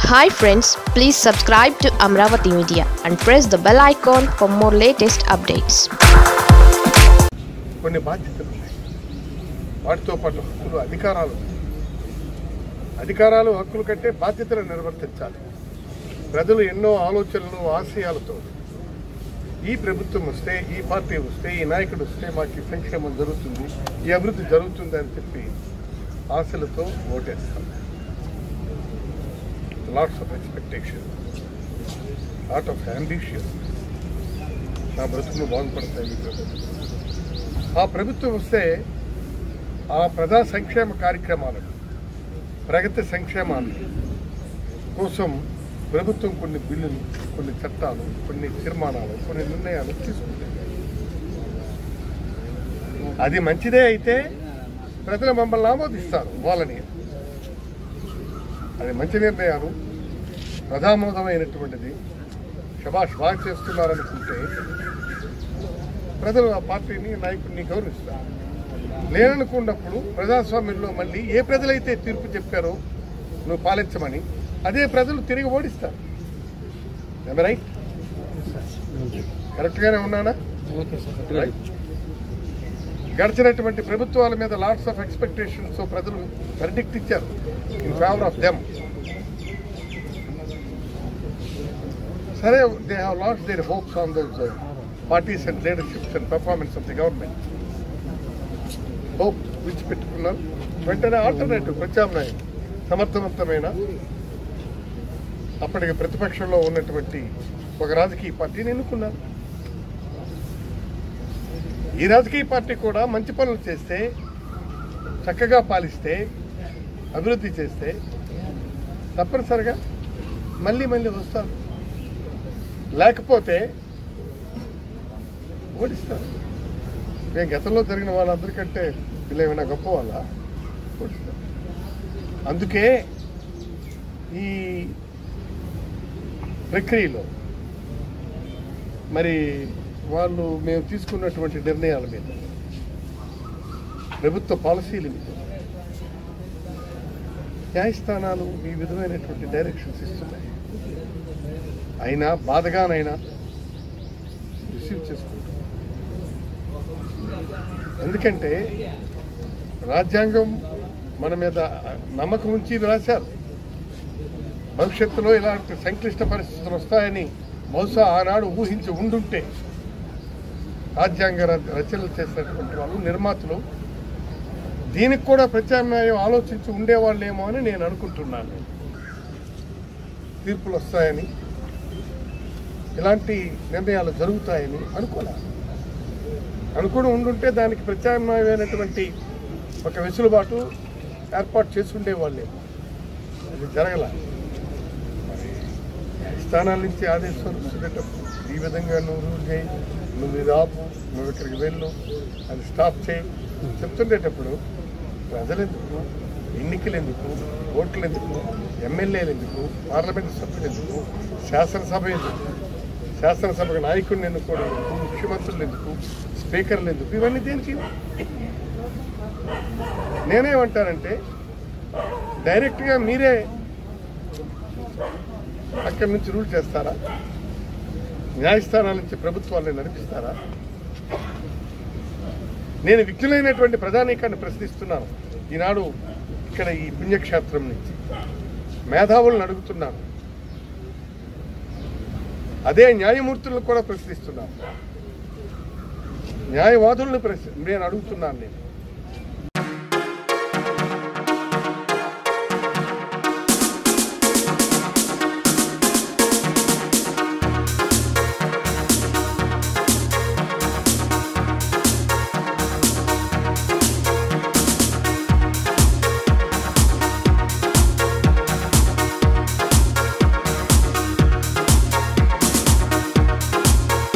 Hi friends please subscribe to Amaravati media and press the bell icon for more latest updates కొన్ని బాధ్యతలు ఉన్నాయి వాటితో పాటు హక్కులు అధికారాలు ఉన్నాయి. అధికారాలు హక్కులు కంటే బాధ్యతలు నిర్వర్తించాలి ప్రజలు ఎన్నో ఆలోచనలు ఆశయాలతో ఈ ప్రభుత్వం వస్తే ఈ పార్టీ వస్తే ఈ నాయకుడు వస్తే మాకు ఈ సంక్షేమం జరుగుతుంది ఈ అభివృద్ధి జరుగుతుంది అని చెప్పి ఆశలతో ఓటేస్తాం lots of expectation lot of ambitious నా బ్రతుకులు బాగుపడతాయి ఈ ప్రభుత్వం ఆ ప్రభుత్వం వస్తే ఆ ప్రజా సంక్షేమ కార్యక్రమాలను ప్రగతి సంక్షేమాలు కోసం ప్రభుత్వం కొన్ని బిల్లులు కొన్ని చట్టాలు కొన్ని తీర్మానాలు కొన్ని నిర్ణయాలు తీసుకుంటుంది అది మంచిదే అయితే ప్రజలు మమ్మల్ని ఆమోదిస్తారు వాళ్ళని అది మంచి నిర్ణయాలు ప్రజామోదమైనటువంటిది శబాష్ బాగా చేస్తున్నారనుకుంటే ప్రజలు ఆ పార్టీని నాయకుడిని గౌరవిస్తారు లేననుకున్నప్పుడు ప్రజాస్వామ్యంలో మళ్ళీ ఏ ప్రజలైతే తీర్పు చెప్పారో నువ్వు పాలించమని అదే ప్రజలు తిరిగి ఓడిస్తారు రైట్ కరెక్ట్గానే ఉన్నానా Right. గడిచినటువంటి ప్రభుత్వాల మీద లాట్స్ ఆఫ్ ఎక్స్పెక్టేషన్స్ ప్రజలు వెర్డిక్ట్ ఇచ్చారు ఇన్ ఫేవర్ ఆఫ్ దెమ్ సరే they have lost their hopes on those parties and leaderships and performance of the government hope విడిచిపెట్టుకున్నారు వెంటనే ఆల్టర్నేటివ్ ప్రత్యామ్నాయం సమర్థవంతమైన అప్పటికి ప్రతిపక్షంలో ఉన్నటువంటి ఒక రాజకీయ పార్టీని ఎన్నుకున్నారు ఈ రాజకీయ పార్టీ కూడా మంచి పనులు చేస్తే చక్కగా పాలిస్తే అభివృద్ధి చేస్తే తప్పనిసరిగా మళ్ళీ మళ్ళీ వస్తారు లేకపోతే ఓడిస్తారు నేను గతంలో జరిగిన వాళ్ళందరికంటే వీళ్ళు ఏమైనా గొప్ప వాళ్ళ ఓడిస్తారు అందుకే ఈ ప్రక్రియలో మరి వాళ్ళు మేము తీసుకున్నటువంటి నిర్ణయాల మీద ప్రభుత్వ పాలసీల మీద న్యాయస్థానాలు ఈ విధమైనటువంటి డైరెక్షన్స్ ఇస్తున్నాయి అయినా బాధగానైనా రిసీవ్ చేసుకుంటాం ఎందుకంటే రాజ్యాంగం మన మీద నమ్మకం ఉంచి రాశారు భవిష్యత్తులో ఇలాంటి సంక్లిష్ట పరిస్థితులు వస్తాయని బహుశా ఆనాడు ఊహించి ఉండుంటే రాజ్యాంగ ర- రచనలు చేసినటువంటి వాళ్ళు నిర్మాతలు దీనికి కూడా ప్రత్యామ్నాయం ఆలోచించి ఉండేవాళ్ళేమో అని నేను అనుకుంటున్నాను తీర్పులు వస్తాయని ఇలాంటి నిర్ణయాలు జరుగుతాయని అనుకోలే అనుకుని ఉండుంటే దానికి ప్రత్యామ్నాయమైనటువంటి ఒక వెసులుబాటు ఏర్పాటు చేసి ఉండేవాళ్ళేమో అది జరగల మరి స్థానాల నుంచి ఆదేశాలు వస్తుండేటప్పుడు ఈ విధంగా నువ్వు రూల్ చేయి నువ్వు ఇది ఆపు నువ్వు ఇక్కడికి వెళ్ళు అది స్టాప్ చేయి చెప్తుండేటప్పుడు ప్రజలు ఎందుకు ఎన్నికలు ఎందుకు ఓట్లు ఎందుకు ఎమ్మెల్యేలు ఎందుకు పార్లమెంట్ సభ్యులు ఎందుకు శాసనసభ ఎందుకు శాసనసభకు నాయకుడిని ఎన్నుకోవడం ఎందుకు ముఖ్యమంత్రులు ఎందుకు స్పీకర్లు ఎందుకు ఇవన్నీ దేనికి నేనేమంటానంటే డైరెక్ట్గా మీరే అక్కడి నుంచి రూల్ చేస్తారా న్యాయస్థానాల నుంచి ప్రభుత్వాన్ని నడిపిస్తారా నేను విజ్ఞులైనటువంటి ప్రధానికాన్ని ప్రశ్నిస్తున్నాను ఈనాడు ఇక్కడ ఈ పుణ్యక్షేత్రం నుంచి మేధావులను అడుగుతున్నాను అదే న్యాయమూర్తులను కూడా ప్రశ్నిస్తున్నాను న్యాయవాదులను ప్రశ్న నేను అడుగుతున్నాను నేను